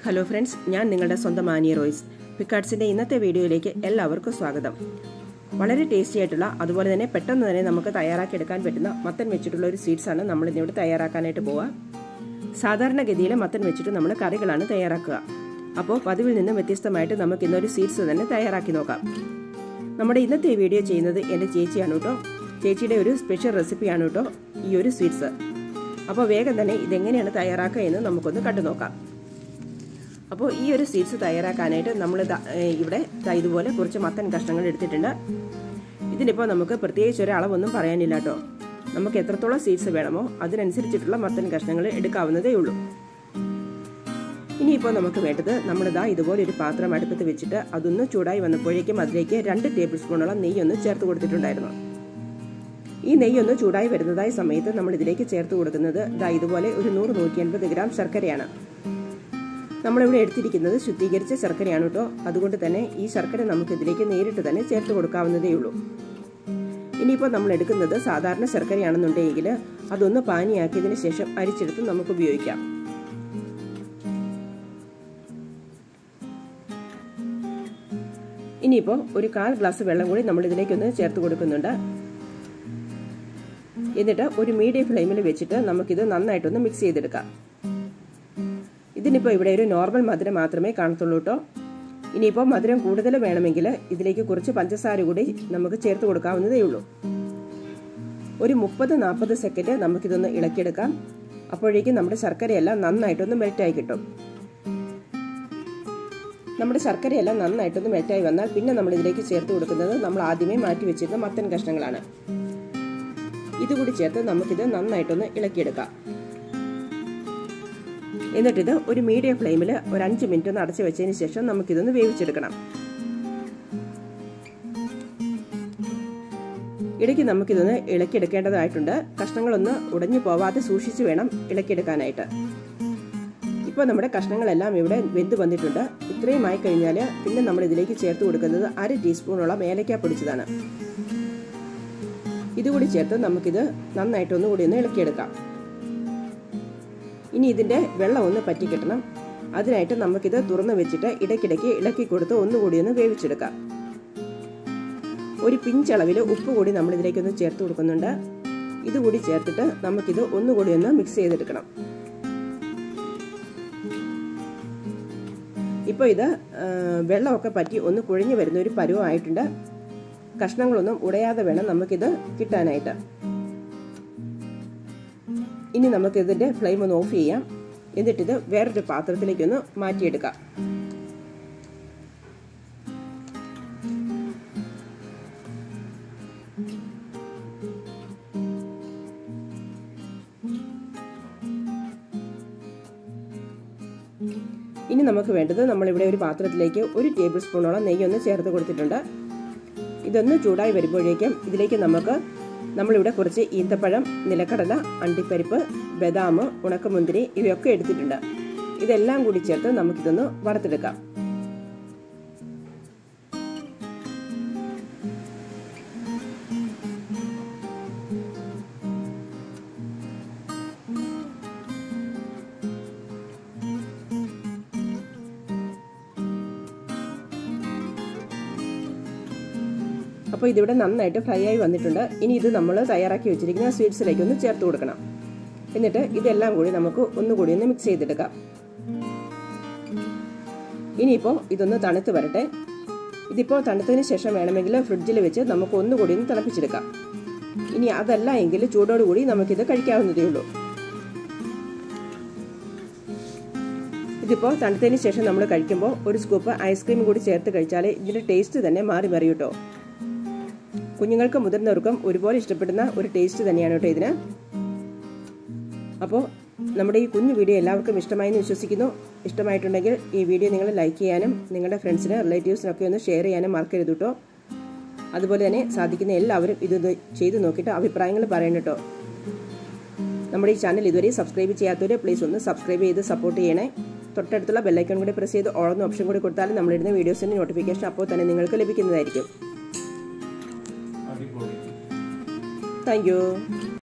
hello friends ഞാൻ നിങ്ങളുടെ സ്വന്തം ആനിയ റോയ്സ് പിക്കാട്സിന്റെ ഇന്നത്തെ വീഡിയോയിലേക്ക് എല്ലാവർക്കും സ്വാഗതം വളരെ ടേസ്റ്റി ആയിട്ടുള്ള അതുപോലെ തന്നെ പെട്ടെന്ന് തന്നെ നമുക്ക് തയ്യാറാക്കി എടുക്കാൻ പറ്റുന്ന മത്തൻ വെച്ചിട്ടുള്ള ഒരു സ്വീറ്റ്സ് ആണ് നമ്മൾ ഇന്നിവിടെ തയ്യാറാക്കാനായിട്ട് പോവുക സാധാരണഗതിയിൽ മത്തൻ വെച്ചിട്ട് നമ്മൾ കറികളാണ് തയ്യാറാക്കുക അപ്പോൾ പതിവിൽ നിന്ന് വ്യത്യസ്തമായിട്ട് നമുക്ക് ഇന്നൊരു സ്വീറ്റ്സ് തന്നെ തയ്യാറാക്കി നോക്കാം നമ്മുടെ ഇന്നത്തെ വീഡിയോ ചെയ്യുന്നത് എൻ്റെ ചേച്ചിയാണ് കേട്ടോ ചേച്ചിയുടെ ഒരു സ്പെഷ്യൽ റെസിപ്പിയാണ് കേട്ടോ ഈ ഒരു സ്വീറ്റ്സ് അപ്പോൾ വേഗം തന്നെ ഇതെങ്ങനെയാണ് തയ്യാറാക്കുക എന്ന് നമുക്കൊന്ന് കണ്ടു നോക്കാം അപ്പോൾ ഈ ഒരു സ്വീറ്റ്സ് തയ്യാറാക്കാനായിട്ട് നമ്മൾ ഇവിടെ ഇതുപോലെ കുറച്ച് മത്തൻ കഷ്ണങ്ങൾ എടുത്തിട്ടുണ്ട് ഇതിനിപ്പോൾ നമുക്ക് പ്രത്യേകിച്ച് ഒരു അളവൊന്നും പറയാനില്ല കേട്ടോ നമുക്ക് എത്രത്തോളം സ്വീറ്റ്സ് വേണമോ അതിനനുസരിച്ചിട്ടുള്ള മത്തൻ കഷ്ണങ്ങൾ എടുക്കാവുന്നതേ ഉള്ളൂ ഇനിയിപ്പോൾ നമുക്ക് വേണ്ടത് നമ്മളിതാ ഇതുപോലെ ഒരു പാത്രം അടുപ്പത്ത് വെച്ചിട്ട് അതൊന്ന് ചൂടായി വന്നപ്പോഴേക്കും അതിലേക്ക് രണ്ട് ടേബിൾ സ്പൂണോളം നെയ്യൊന്ന് ചേർത്ത് കൊടുത്തിട്ടുണ്ടായിരുന്നു ഈ നെയ്യൊന്ന് ചൂടായി വരുന്നതായ സമയത്ത് നമ്മൾ ഇതിലേക്ക് ചേർത്ത് കൊടുക്കുന്നത് ദാ ഇതുപോലെ ഒരു നൂറ് നൂറ്റി അൻപത് ഗ്രാം ശർക്കരയാണ് നമ്മളിവിടെ എടുത്തിരിക്കുന്നത് ശുദ്ധീകരിച്ച ശർക്കരയാണ് കേട്ടോ അതുകൊണ്ട് തന്നെ ഈ ശർക്കര നമുക്ക് ഇതിലേക്ക് നേരിട്ട് തന്നെ ചേർത്ത് കൊടുക്കാവുന്നതേ ഉള്ളൂ ഇനിയിപ്പോൾ നമ്മൾ എടുക്കുന്നത് സാധാരണ ശർക്കരയാണെന്നുണ്ടെങ്കിൽ അതൊന്ന് പാനിയാക്കിയതിന് ശേഷം അരിച്ചെടുത്ത് നമുക്ക് ഉപയോഗിക്കാം ഇനിയിപ്പോൾ ഒരു കാൽ ഗ്ലാസ് വെള്ളം കൂടി നമ്മൾ ഇതിലേക്കൊന്ന് ചേർത്ത് കൊടുക്കുന്നുണ്ട് എന്നിട്ട് ഒരു മീഡിയം ഫ്ലെയിമിൽ വെച്ചിട്ട് നമുക്കിത് നന്നായിട്ടൊന്ന് മിക്സ് ചെയ്തെടുക്കാം ഇതിനിപ്പോൾ ഇവിടെ ഒരു നോർമൽ മധുരം മാത്രമേ കാണത്തുള്ളൂ കേട്ടോ ഇനിയിപ്പോൾ മധുരം കൂടുതൽ വേണമെങ്കിൽ ഇതിലേക്ക് കുറച്ച് പഞ്ചസാര കൂടി നമുക്ക് ചേർത്ത് കൊടുക്കാവുന്നതേ ഉള്ളൂ ഒരു മുപ്പത് നാൽപ്പത് സെക്കൻഡ് നമുക്കിതൊന്ന് ഇളക്കിയെടുക്കാം അപ്പോഴേക്കും നമ്മുടെ ശർക്കരയെല്ലാം നന്നായിട്ടൊന്ന് മെൽറ്റായി കിട്ടും നമ്മുടെ ശർക്കരയെല്ലാം നന്നായിട്ടൊന്ന് മെൽറ്റായി വന്നാൽ പിന്നെ നമ്മൾ ഇതിലേക്ക് ചേർത്ത് കൊടുക്കുന്നത് നമ്മൾ ആദ്യമേ മാറ്റി വെച്ചിരുന്ന മത്തൻ കഷ്ണങ്ങളാണ് ഇതുകൂടി ചേർത്ത് നമുക്കിത് നന്നായിട്ടൊന്ന് ഇളക്കിയെടുക്കാം എന്നിട്ടിത് ഒരു മീഡിയം ഫ്ലെയിമിൽ ഒരു അഞ്ച് മിനിറ്റ് ഒന്ന് അടച്ചു വെച്ചതിന് ശേഷം നമുക്കിതൊന്ന് വേവിച്ചെടുക്കണം ഇടയ്ക്ക് നമുക്കിതൊന്ന് ഇളക്കിയെടുക്കേണ്ടതായിട്ടുണ്ട് കഷ്ണങ്ങളൊന്ന് ഉടഞ്ഞു പോവാതെ സൂക്ഷിച്ചു വേണം ഇളക്കിയെടുക്കാനായിട്ട് ഇപ്പോൾ നമ്മുടെ കഷ്ണങ്ങളെല്ലാം ഇവിടെ വെന്ത് വന്നിട്ടുണ്ട് ഇത്രയും ആയി കഴിഞ്ഞാൽ പിന്നെ നമ്മൾ ഇതിലേക്ക് ചേർത്ത് കൊടുക്കുന്നത് അര ടീസ്പൂണോളം ഏലക്ക പൊടിച്ചതാണ് ഇതുകൂടി ചേർത്ത് നമുക്കിത് നന്നായിട്ടൊന്നു കൂടി ഒന്ന് ഇളക്കിയെടുക്കാം ഇനി ഇതിൻ്റെ വെള്ളം ഒന്ന് പറ്റി കിട്ടണം അതിനായിട്ട് നമുക്കിത് തുറന്ന് വെച്ചിട്ട് ഇടയ്ക്കിടയ്ക്ക് ഇളക്കി കൊടുത്ത് ഒന്നുകൂടി ഒന്ന് വേവിച്ചെടുക്കാം ഒരു പിഞ്ചളവിൽ ഉപ്പ് കൂടി നമ്മൾ ഇതിലേക്കൊന്ന് ചേർത്ത് കൊടുക്കുന്നുണ്ട് ഇതുകൂടി ചേർത്തിട്ട് നമുക്കിത് ഒന്നുകൂടി ഒന്ന് മിക്സ് ചെയ്തെടുക്കണം ഇപ്പോൾ ഇത് വെള്ളമൊക്കെ പറ്റി ഒന്ന് കുഴഞ്ഞു വരുന്ന ഒരു പരുവമായിട്ടുണ്ട് കഷ്ണങ്ങളൊന്നും ഉടയാതെ വേണം നമുക്കിത് കിട്ടാനായിട്ട് ഇനി നമുക്ക് ഇതിൻ്റെ ഫ്ലെയിം ഒന്ന് ഓഫ് ചെയ്യാം എന്നിട്ടിത് വേറൊരു പാത്രത്തിലേക്കൊന്ന് മാറ്റിയെടുക്കാം ഇനി നമുക്ക് വേണ്ടത് നമ്മളിവിടെ ഒരു പാത്രത്തിലേക്ക് ഒരു ടേബിൾ സ്പൂണോളം നെയ്യൊന്ന് ചേർത്ത് കൊടുത്തിട്ടുണ്ട് ഇതൊന്ന് ചൂടായി വരുമ്പോഴേക്കും ഇതിലേക്ക് നമുക്ക് നമ്മളിവിടെ കുറച്ച് ഈന്തപ്പഴം നിലക്കടല അണ്ടിപ്പരിപ്പ് ബദാം ഉണക്കമുന്തിരി ഇവയൊക്കെ എടുത്തിട്ടുണ്ട് ഇതെല്ലാം കൂടി ചേർത്ത് നമുക്കിതൊന്ന് വറുത്തെടുക്കാം അപ്പോൾ ഇതിവിടെ നന്നായിട്ട് ഫ്രൈ ആയി വന്നിട്ടുണ്ട് ഇനി ഇത് നമ്മൾ തയ്യാറാക്കി വെച്ചിരിക്കുന്ന സ്വീറ്റ്സിലേക്ക് ഒന്ന് ചേർത്ത് കൊടുക്കണം എന്നിട്ട് ഇതെല്ലാം കൂടി നമുക്ക് ഒന്നുകൂടി ഒന്ന് മിക്സ് ചെയ്തെടുക്കാം ഇനിയിപ്പോൾ ഇതൊന്ന് തണുത്ത് വരട്ടെ ഇതിപ്പോൾ തണുത്തതിന് ശേഷം വേണമെങ്കിൽ ഫ്രിഡ്ജിൽ വെച്ച് നമുക്ക് ഒന്നുകൂടി ഒന്ന് തിളപ്പിച്ചെടുക്കാം ഇനി അതല്ല എങ്കിൽ ചൂടോടുകൂടി നമുക്കിത് കഴിക്കാവുന്നതേ ഉള്ളൂ ഇതിപ്പോൾ തണുത്തതിന് ശേഷം നമ്മൾ കഴിക്കുമ്പോൾ ഒരു സ്കൂപ്പ് ഐസ്ക്രീം കൂടി ചേർത്ത് കഴിച്ചാൽ ഇതിൻ്റെ ടേസ്റ്റ് തന്നെ മാറി മറിയും കേട്ടോ കുഞ്ഞുങ്ങൾക്കും മുതിർന്നവർക്കും ഒരുപോലെ ഇഷ്ടപ്പെടുന്ന ഒരു ടേസ്റ്റ് തന്നെയാണ് കേട്ടോ ഇതിന് അപ്പോൾ നമ്മുടെ ഈ കുഞ്ഞു വീഡിയോ എല്ലാവർക്കും ഇഷ്ടമായി എന്ന് വിശ്വസിക്കുന്നു ഇഷ്ടമായിട്ടുണ്ടെങ്കിൽ ഈ വീഡിയോ നിങ്ങൾ ലൈക്ക് ചെയ്യാനും നിങ്ങളുടെ ഫ്രണ്ട്സിന് റിലേറ്റീവ്സിനൊക്കെ ഒന്ന് ഷെയർ ചെയ്യാനും മറക്കരുത് കേട്ടോ അതുപോലെ തന്നെ സാധിക്കുന്ന എല്ലാവരും ഇതൊന്ന് ചെയ്തു നോക്കിയിട്ട് അഭിപ്രായങ്ങൾ പറയണം കേട്ടോ നമ്മുടെ ഈ ചാനൽ ഇതുവരെ സബ്സ്ക്രൈബ് ചെയ്യാത്തവർ പ്ലീസ് ഒന്ന് സബ്സ്ക്രൈബ് ചെയ്ത് സപ്പോർട്ട് ചെയ്യണേ തൊട്ടടുത്തുള്ള ബെല്ലൈക്കൺ കൂടി പ്രസ് ചെയ്ത് ഓളെന്ന ഓപ്ഷൻ കൂടി കൊടുത്താൽ നമ്മളിടുന്ന വീഡിയോസിൻ്റെ നോട്ടിഫിക്കേഷൻ അപ്പോൾ തന്നെ നിങ്ങൾക്ക് ലഭിക്കുന്നതായിരിക്കും താങ്ക് യു